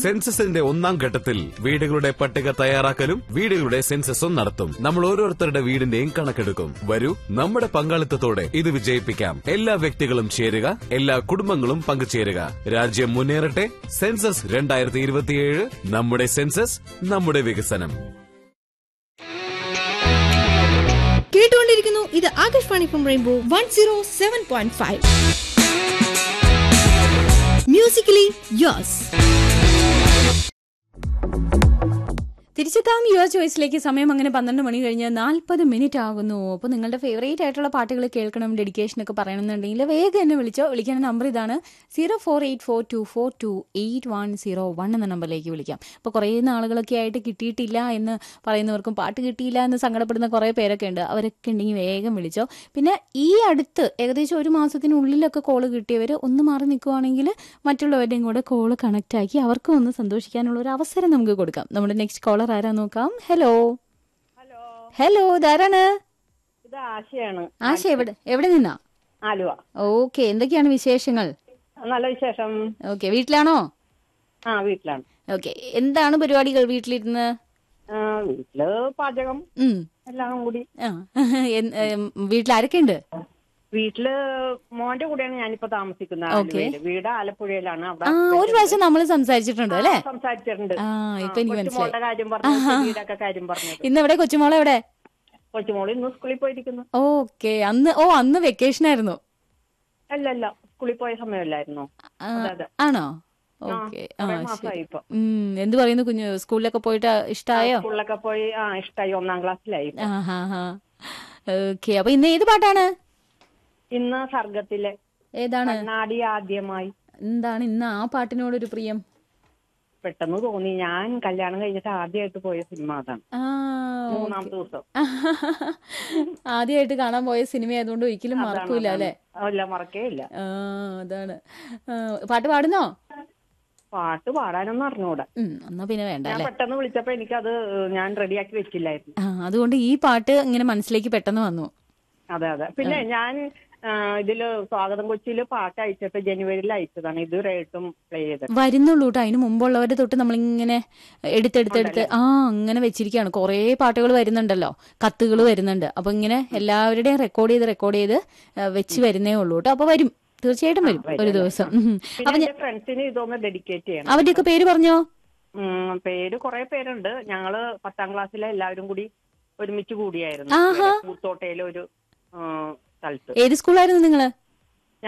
സെൻസസിന്റെ ഒന്നാം ഘട്ടത്തിൽ വീടുകളുടെ പട്ടിക തയ്യാറാക്കലും വീടുകളുടെ സെൻസസും നടത്തും നമ്മൾ ഓരോരുത്തരുടെ വീടിന്റെയും കണക്കെടുക്കും വരൂ നമ്മുടെ പങ്കാളിത്തത്തോടെ ഇത് വിജയിപ്പിക്കാം എല്ലാ വ്യക്തികളും ചേരുക എല്ലാ കുടുംബങ്ങളും പങ്കുചേരുക രാജ്യം മുന്നേറട്ടെ സെൻസസ് രണ്ടായിരത്തി ഇരുപത്തിയേഴ് നമ്മുടെ സെൻസസ് നമ്മുടെ വികസനം കേട്ടുകൊണ്ടിരിക്കുന്നു ഇത് Akashvani from rainbow one zero seven point five musically യോസ് തിരിച്ചെത്താം യുവ ചോയ്സിലേക്ക് സമയം അങ്ങനെ പന്ത്രണ്ട് മണി കഴിഞ്ഞ് നാൽപ്പത് മിനിറ്റ് ആകുന്നു അപ്പോൾ നിങ്ങളുടെ ഫേവറേറ്റ് ആയിട്ടുള്ള പാട്ടുകൾ കേൾക്കണം ഡെഡിക്കേഷൻ ഒക്കെ പറയണമെന്നുണ്ടെങ്കിൽ വേഗം എന്നെ വിളിച്ചോ വിളിക്കേണ്ട നമ്പർ ഇതാണ് zero four eight four two four two eight one zero one എന്ന നമ്പറിലേക്ക് വിളിക്കാം അപ്പോൾ കുറേ നാളുകളൊക്കെ ആയിട്ട് കിട്ടിയിട്ടില്ല എന്ന് പറയുന്നവർക്കും പാട്ട് കിട്ടിയില്ല എന്ന് സങ്കടപ്പെടുന്ന കുറേ പേരൊക്കെ ഉണ്ട് അവരൊക്കെ ഉണ്ടെങ്കിൽ വേഗം വിളിച്ചോ പിന്നെ ഈ അടുത്ത് ഏകദേശം ഒരു മാസത്തിനുള്ളിലൊക്കെ കോള് കിട്ടിയവർ ഒന്ന് മാറി നിൽക്കുവാണെങ്കിൽ മറ്റുള്ളവരുടെയും കൂടെ കോള് കണക്ട് ആക്കി അവർക്കും ഒന്ന് സന്തോഷിക്കാനുള്ള ഒരു അവസരം നമുക്ക് കൊടുക്കാം നമ്മുടെ നെക്സ്റ്റ് കോളർ ആരാ നോക്കാം ഹലോ ഹലോ ഹലോ ഇതാരാണ് ഇത് ആശയാണ് ആശ എവിടെ എവിടെ നിന്നാ ആലുവ ഓക്കെ എന്തൊക്കെയാണ് വിശേഷങ്ങൾ നല്ല വിശേഷം ഓക്കെ വീട്ടിലാണോ ആ വീട്ടിലാണ് ഓക്കെ എന്താണ് പരിപാടികൾ വീട്ടിലിരുന്ന് ആ, വീട്ടില് പാചകം ഉം. എല്ലാം കൂടി ആ. എൻ- ഏം, വീട്ടിൽ ആരൊക്കെ ഉണ്ട് വീട്ടില് മോന്റെ കൂടെയാണ് ഞാനിപ്പോ താമസിക്കുന്നത് ഓക്കേ. ആലുവയില് വീട് ആലപ്പുഴയിലാണ് അവിടെ ആ ഒരു പ്രാവശ്യം നമ്മൾ സംസാരിച്ചിട്ടുണ്ട് അല്ലേ ആ, സംസാരിച്ചിട്ടുണ്ട് ആ ഇപ്പൊ എനിക്ക് മനസ്സിലായി കൊച്ചുമോളുടെ കാര്യം പറഞ്ഞു വീടൊക്കെ കാര്യം പറഞ്ഞത് ഇന്ന് എവിടെ കൊച്ചുമോളെ എവിടെ കൊച്ചുമോള് ഇന്ന് സ്കൂളിൽ പോയിരിക്കുന്നു ഓക്കെ അന്ന് ഓ അന്ന് വെക്കേഷൻ ആയിരുന്നു അല്ല അല്ല സ്കൂളിൽ പോയ സമയമല്ലായിരുന്നോ ആ, അതെ അതെ ആണോ ഓക്കെ ആ കുറെ ശരി മാസമായി ഇപ്പൊ ഉം എന്ത് പറയുന്നു കുഞ്ഞു സ്കൂളിലൊക്കെ പോയിട്ട് ഇഷ്ടായോ സ്കൂളിലൊക്കെ പോയി ആ ഇഷ്ടായി ഒന്നാം ക്ലാസ്സിലായി ഇപ്പൊ. ആ ഹാ ഹാ ഓക്കെ അപ്പൊ ഇന്ന് ഏത് പാട്ടാണ് ഇന്ന് സർഗത്തിലെ ഏതാണ് കണ്ണാടി ആദ്യമായി എന്താണ് ഇന്ന് ആ പാട്ടിനോടൊരു പ്രിയം പെട്ടെന്ന് തോന്നി ഞാൻ കല്യാണം കഴിഞ്ഞിട്ട് ആദ്യമായിട്ട് പോയ സിനിമ അതാണ് ആ മൂന്നാം ദിവസം ആദ്യമായിട്ട് കാണാൻ പോയ സിനിമ ആയതുകൊണ്ട് ഒരിക്കലും മറക്കൂല അല്ലെ അല്ല മറക്കേ ഇല്ല ആ അതാണ് ആ, പാട്ട് പാടുന്നോ പാട്ട് പാടാനൊന്നും അറിഞ്ഞൂടാ ഉം എന്നാ പിന്നെ വേണ്ട ഞാൻ അല്ലെ പെട്ടെന്ന് വിളിച്ചപ്പോ എനിക്കത് ഞാൻ റെഡിയാക്കി വെച്ചില്ലായിരുന്നു ആ അതുകൊണ്ട് ഈ പാട്ട് ഇങ്ങനെ മനസ്സിലേക്ക് പെട്ടെന്ന് വന്നു അതെ അതെ പിന്നെ ഞാൻ ആ, ഇതില് സ്വാഗതം കൊച്ചിയില് പാട്ട് അയച്ചിട്ട് ജനുവരിയിൽ അയച്ചതാണ് ഇതുവരെയായിട്ടും പ്ലേ ചെയ്തത് വരുന്നുള്ളൂ കേട്ടോ അതിന് മുമ്പുള്ളവരെ തൊട്ട് നമ്മളിങ്ങനെ എടുത്തെടുത്തെടുത്ത് ആ അങ്ങനെ വെച്ചിരിക്കുകയാണ് കുറേ പാട്ടുകൾ വരുന്നുണ്ടല്ലോ കത്തുകൾ വരുന്നുണ്ട് അപ്പൊ ഇങ്ങനെ എല്ലാവരുടെയും റെക്കോർഡ് ചെയ്ത് റെക്കോർഡ് ചെയ്ത് ആ, വെച്ച് വരുന്നേ ഉള്ളൂ കേട്ടോ അപ്പൊ വരും തീർച്ചയായിട്ടും വരും ഒരു ദിവസം ഉം. പിന്നെ അപ്പൊ എന്റെ ഫ്രണ്ട്സിന് ഇതൊന്ന് ഡെഡിക്കേറ്റ് ചെയ്യണം അവരുടെയൊക്കെ പേര് പറഞ്ഞോ ഉം, പേര് കുറെ പേരുണ്ട് ഞങ്ങള് പത്താം ക്ലാസ്സിലെ എല്ലാവരും കൂടി ഒരുമിച്ച് കൂടിയായിരുന്നു ആഹാ. പൂത്തോട്ടയിലെ ഒരു ആ, സ്ഥലത്ത് ഏത് സ്കൂളായിരുന്നു നിങ്ങള്